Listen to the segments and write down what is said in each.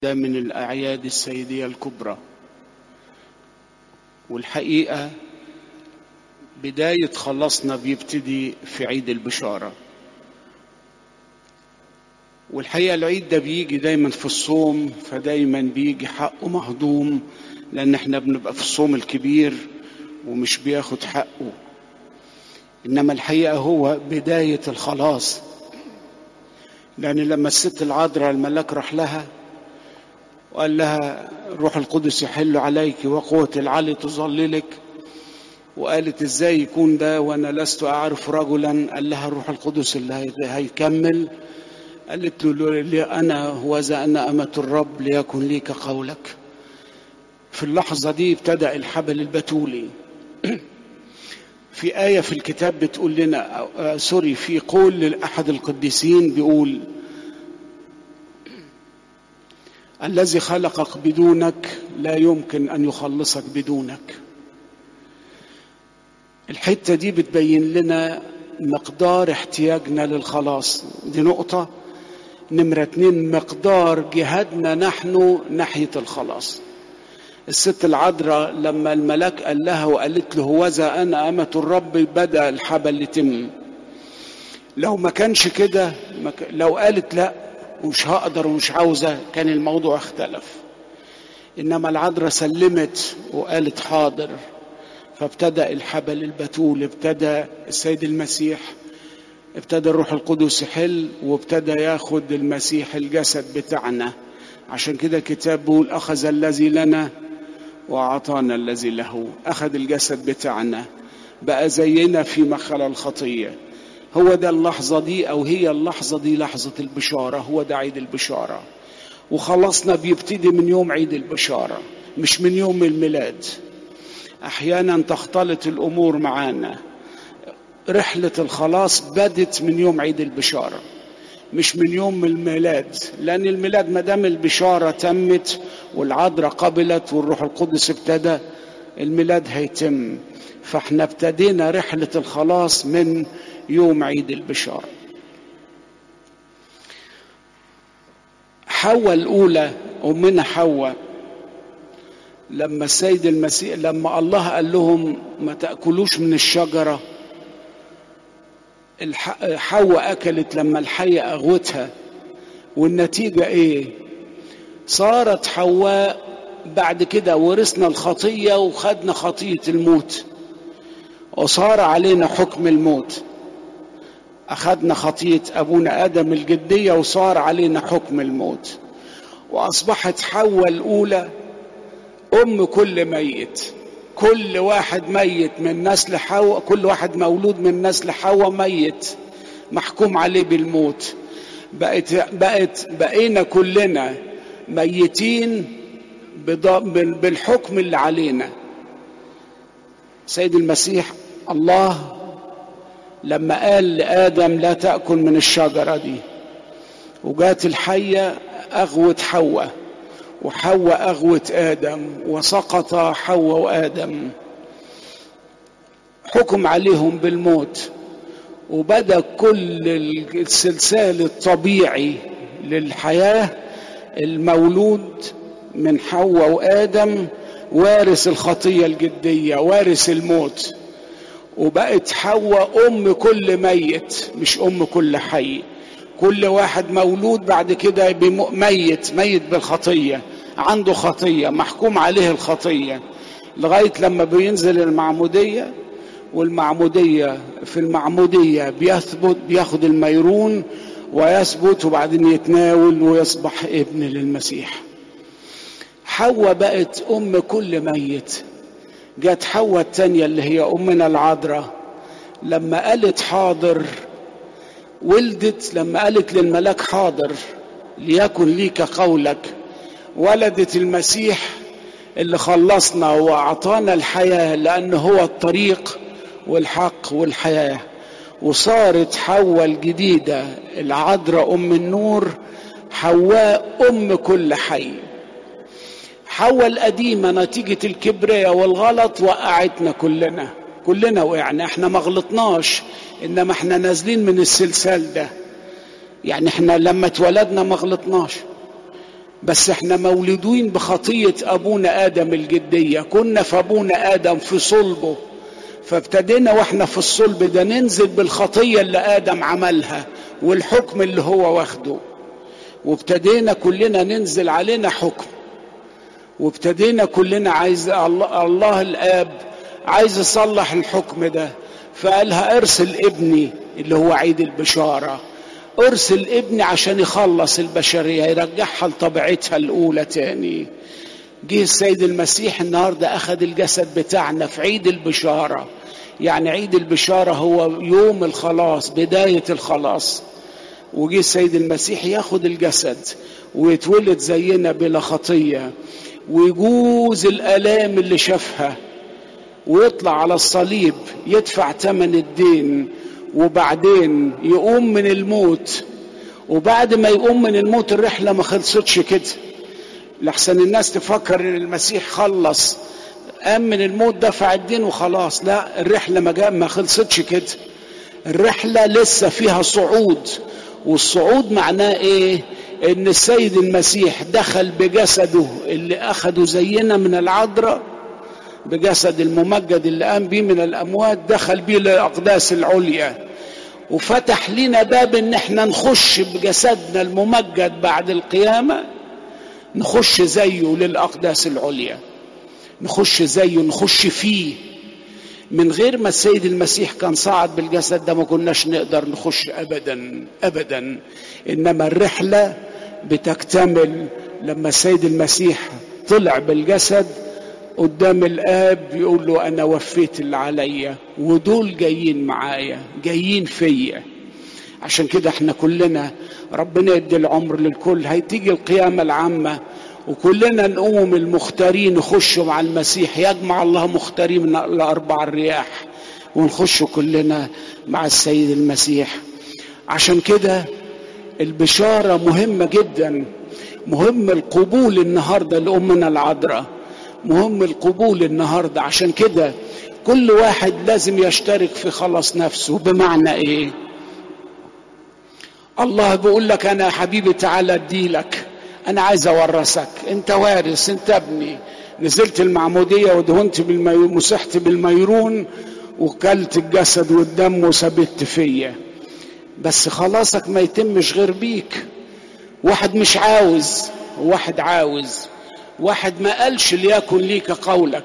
ده من الأعياد السيدية الكبرى والحقيقة بداية خلصنا بيبتدي في عيد البشارة والحقيقة العيد ده بيجي دايما في الصوم فدايما بيجي حقه مهضوم لأن احنا بنبقى في الصوم الكبير ومش بياخد حقه إنما الحقيقة هو بداية الخلاص لأن لما الست العذراء الملاك راح لها وقال لها الروح القدس يحل عليك وقوة العلي تظللك وقالت ازاي يكون ده وانا لست اعرف رجلا قال لها الروح القدس اللي هيكمل قالت له انا هو ذا انا امة الرب ليكن لي كقولك في اللحظة دي ابتدأ الحبل البتولي في آية في الكتاب بتقول لنا آه سوري في قول لأحد القديسين بيقول الذي خلقك بدونك لا يمكن أن يخلصك بدونك الحتة دي بتبين لنا مقدار احتياجنا للخلاص دي نقطة نمرة اتنين مقدار جهادنا نحن ناحية الخلاص الست العذراء لما الملاك قال لها وقالت له هوذا أنا أمة الرب بدأ الحبل يتم لو ما كانش كده لو قالت لا ومش هقدر ومش عاوزة كان الموضوع اختلف إنما العذراء سلمت وقالت حاضر فابتدأ الحبل البتول ابتدى السيد المسيح ابتدى الروح القدس يحل وابتدى ياخد المسيح الجسد بتاعنا عشان كده الكتاب بيقول أخذ الذي لنا وأعطانا الذي له أخذ الجسد بتاعنا بقى زينا في مخل الخطية هو ده اللحظة دي أو هي اللحظة دي لحظة البشارة هو ده عيد البشارة وخلصنا بيبتدي من يوم عيد البشارة مش من يوم الميلاد أحيانا تختلط الأمور معانا رحلة الخلاص بدت من يوم عيد البشارة مش من يوم الميلاد لأن الميلاد ما دام البشارة تمت والعذراء قبلت والروح القدس ابتدى الميلاد هيتم فاحنا ابتدينا رحلة الخلاص من يوم عيد البشارة حواء الأولى أمنا حواء لما السيد المسيح لما الله قال لهم ما تأكلوش من الشجرة حواء أكلت لما الحية أغوتها والنتيجة إيه؟ صارت حواء بعد كده ورثنا الخطية وخدنا خطية الموت وصار علينا حكم الموت أخذنا خطية أبونا آدم الجدية وصار علينا حكم الموت وأصبحت حواء الأولى أم كل ميت كل واحد ميت من نسل حواء كل واحد مولود من نسل حواء ميت محكوم عليه بالموت بقت بقت بقينا كلنا ميتين بالحكم اللي علينا سيد المسيح الله لما قال لآدم لا تأكل من الشجرة دي وجات الحية أغوت حواء وحواء أغوت آدم وسقط حواء وآدم حكم عليهم بالموت وبدأ كل السلسال الطبيعي للحياة المولود من حواء وآدم وارث الخطية الجدية وارث الموت وبقت حواء أم كل ميت مش أم كل حي كل واحد مولود بعد كده ميت ميت بالخطية عنده خطية محكوم عليه الخطية لغاية لما بينزل المعمودية والمعمودية في المعمودية بيثبت بياخد الميرون ويثبت وبعدين يتناول ويصبح ابن للمسيح حواء بقت أم كل ميت جت حواء التانية اللي هي أمنا العذراء لما قالت حاضر ولدت لما قالت للملاك حاضر ليكن ليك قولك ولدت المسيح اللي خلصنا واعطانا الحياه لانه هو الطريق والحق والحياه وصارت حواء الجديده العذراء ام النور حواء ام كل حي حواء القديمه نتيجه الكبرياء والغلط وقعتنا كلنا كلنا وقعنا احنا ما غلطناش انما احنا نازلين من السلسال ده يعني احنا لما اتولدنا ما غلطناش بس احنا مولودين بخطية ابونا ادم الجدية كنا في ابونا ادم في صلبه فابتدينا واحنا في الصلب ده ننزل بالخطية اللي ادم عملها والحكم اللي هو واخده وابتدينا كلنا ننزل علينا حكم وابتدينا كلنا عايز الله, الله الاب عايز يصلح الحكم ده فقالها ارسل ابني اللي هو عيد البشاره ارسل ابني عشان يخلص البشريه يرجعها لطبيعتها الاولى تاني جه السيد المسيح النهارده اخذ الجسد بتاعنا في عيد البشاره يعني عيد البشاره هو يوم الخلاص بدايه الخلاص وجه السيد المسيح ياخد الجسد ويتولد زينا بلا خطيه ويجوز الالام اللي شافها ويطلع على الصليب يدفع ثمن الدين وبعدين يقوم من الموت وبعد ما يقوم من الموت الرحلة ما خلصتش كده لحسن الناس تفكر ان المسيح خلص قام من الموت دفع الدين وخلاص لا الرحلة ما, جاء ما خلصتش كده الرحلة لسه فيها صعود والصعود معناه ايه ان السيد المسيح دخل بجسده اللي اخده زينا من العذراء بجسد الممجد اللي قام بيه من الاموات دخل بيه للاقداس العليا وفتح لنا باب ان احنا نخش بجسدنا الممجد بعد القيامه نخش زيه للاقداس العليا نخش زيه نخش فيه من غير ما السيد المسيح كان صعد بالجسد ده ما كناش نقدر نخش ابدا ابدا انما الرحله بتكتمل لما السيد المسيح طلع بالجسد قدام الاب يقول له انا وفيت اللي عليا ودول جايين معايا جايين فيا عشان كده احنا كلنا ربنا يدي العمر للكل هيتيجي القيامة العامة وكلنا نقوم المختارين نخشوا مع المسيح يجمع الله مختارين من الأربع الرياح ونخش كلنا مع السيد المسيح عشان كده البشارة مهمة جدا مهم القبول النهاردة لأمنا العذراء مهم القبول النهاردة عشان كده كل واحد لازم يشترك في خلاص نفسه بمعنى ايه الله بيقول لك انا يا حبيبي تعالى اديلك انا عايز اورثك انت وارث انت ابني نزلت المعمودية ودهنت بالمي... مسحت بالميرون وكلت الجسد والدم وثبت فيا بس خلاصك ما يتمش غير بيك واحد مش عاوز وواحد عاوز واحد ما قالش ليكن ليك قولك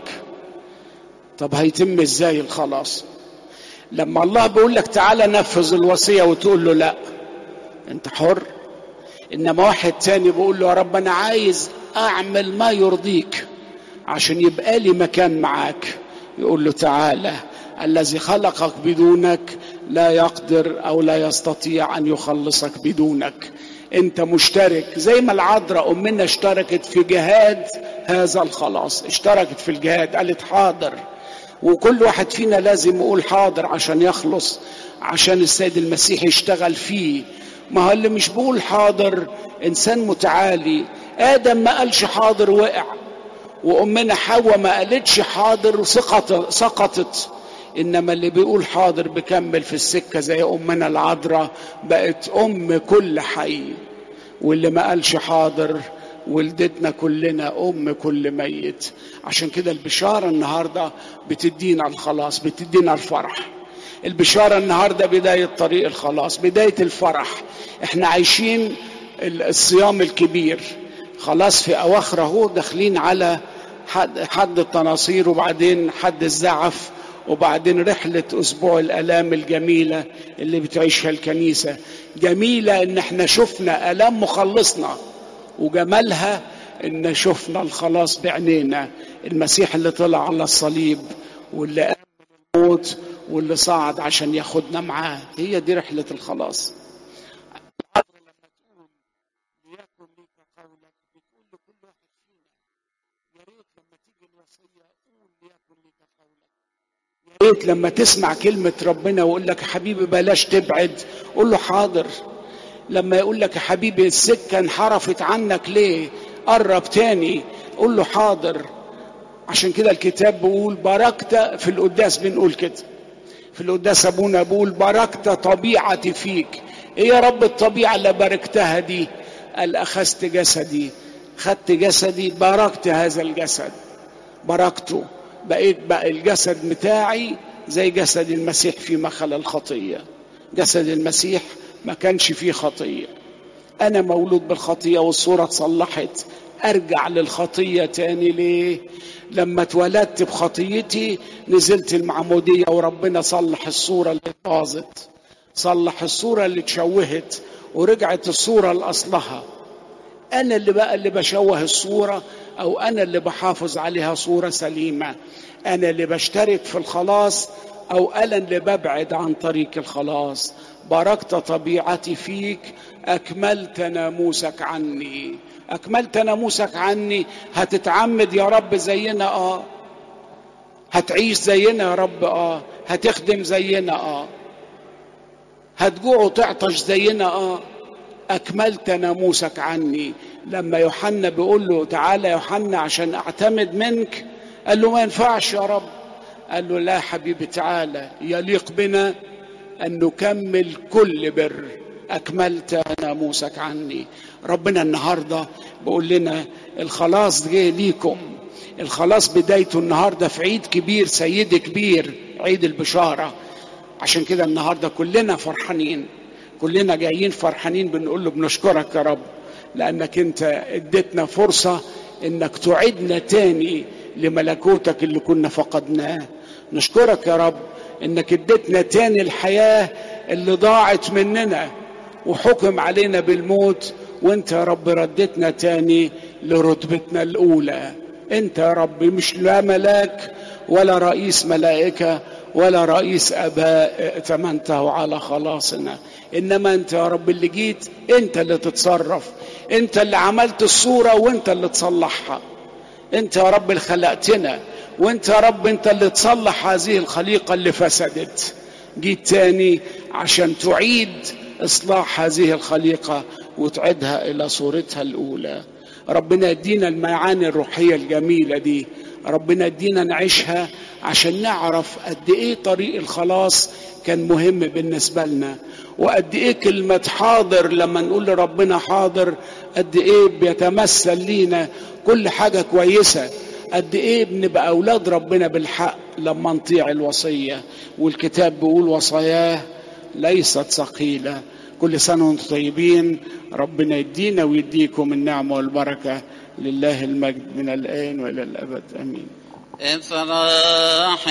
طب هيتم ازاي الخلاص لما الله بيقول لك تعالى نفذ الوصيه وتقول له لا انت حر انما واحد تاني بيقول له يا رب انا عايز اعمل ما يرضيك عشان يبقى لي مكان معاك يقول له تعالى الذي خلقك بدونك لا يقدر او لا يستطيع ان يخلصك بدونك انت مشترك زي ما العذراء امنا اشتركت في جهاد هذا الخلاص اشتركت في الجهاد قالت حاضر وكل واحد فينا لازم يقول حاضر عشان يخلص عشان السيد المسيح يشتغل فيه ما هو اللي مش بيقول حاضر انسان متعالي ادم ما قالش حاضر وقع وامنا حواء ما قالتش حاضر سقط سقطت انما اللي بيقول حاضر بكمل في السكه زي امنا العذراء بقت ام كل حي واللي ما قالش حاضر ولدتنا كلنا ام كل ميت عشان كده البشاره النهارده بتدينا الخلاص بتدينا الفرح البشاره النهارده بدايه طريق الخلاص بدايه الفرح احنا عايشين الصيام الكبير خلاص في اواخر اهو داخلين على حد, حد التناصير وبعدين حد الزعف وبعدين رحلة أسبوع الآلام الجميلة اللي بتعيشها الكنيسة جميلة إن احنا شفنا آلام مخلصنا وجمالها إن شفنا الخلاص بعينينا المسيح اللي طلع على الصليب واللي قام من الموت واللي صعد عشان ياخدنا معاه هي دي رحلة الخلاص ريت لما تسمع كلمة ربنا ويقول لك يا حبيبي بلاش تبعد قول له حاضر لما يقول لك يا حبيبي السكة انحرفت عنك ليه قرب تاني قول له حاضر عشان كده الكتاب بيقول باركت في القداس بنقول كده في القداس ابونا بيقول باركت طبيعتي فيك ايه يا رب الطبيعة اللي باركتها دي قال اخذت جسدي خدت جسدي باركت هذا الجسد باركته بقيت بقى الجسد بتاعي زي جسد المسيح في مخل الخطية جسد المسيح ما كانش فيه خطية أنا مولود بالخطية والصورة اتصلحت أرجع للخطية تاني ليه لما اتولدت بخطيتي نزلت المعمودية وربنا صلح الصورة اللي باظت صلح الصورة اللي اتشوهت ورجعت الصورة لأصلها أنا اللي بقى اللي بشوه الصورة أو أنا اللي بحافظ عليها صورة سليمة أنا اللي بشترك في الخلاص أو أنا اللي ببعد عن طريق الخلاص باركت طبيعتي فيك أكملت ناموسك عني أكملت ناموسك عني هتتعمد يا رب زينا آه هتعيش زينا يا رب آه هتخدم زينا آه هتجوع وتعطش زينا آه أكملت ناموسك عني لما يوحنا بيقول له تعالى يوحنا عشان أعتمد منك قال له ما ينفعش يا رب قال له لا حبيبي تعالى يليق بنا أن نكمل كل بر أكملت ناموسك عني ربنا النهاردة بيقول لنا الخلاص جاي ليكم الخلاص بدايته النهاردة في عيد كبير سيد كبير عيد البشارة عشان كده النهاردة كلنا فرحانين كلنا جايين فرحانين بنقول له بنشكرك يا رب لأنك أنت اديتنا فرصة إنك تعيدنا تاني لملكوتك اللي كنا فقدناه نشكرك يا رب إنك اديتنا تاني الحياة اللي ضاعت مننا وحكم علينا بالموت وانت يا رب ردتنا تاني لرتبتنا الأولى انت يا رب مش لا ملاك ولا رئيس ملائكة ولا رئيس أباء ائتمنته على خلاصنا إنما أنت يا رب اللي جيت أنت اللي تتصرف أنت اللي عملت الصورة وأنت اللي تصلحها أنت يا رب اللي خلقتنا وأنت يا رب أنت اللي تصلح هذه الخليقة اللي فسدت جيت تاني عشان تعيد إصلاح هذه الخليقة وتعيدها إلى صورتها الأولى ربنا يدينا المعاني الروحية الجميلة دي ربنا يدينا نعيشها عشان نعرف قد ايه طريق الخلاص كان مهم بالنسبة لنا وقد ايه كلمة حاضر لما نقول لربنا حاضر قد ايه بيتمثل لينا كل حاجة كويسة قد ايه بنبقى اولاد ربنا بالحق لما نطيع الوصية والكتاب بيقول وصاياه ليست ثقيلة كل سنة وانتم طيبين ربنا يدينا ويديكم النعمة والبركة لله المجد من الآن وإلى الأبد آمين افرح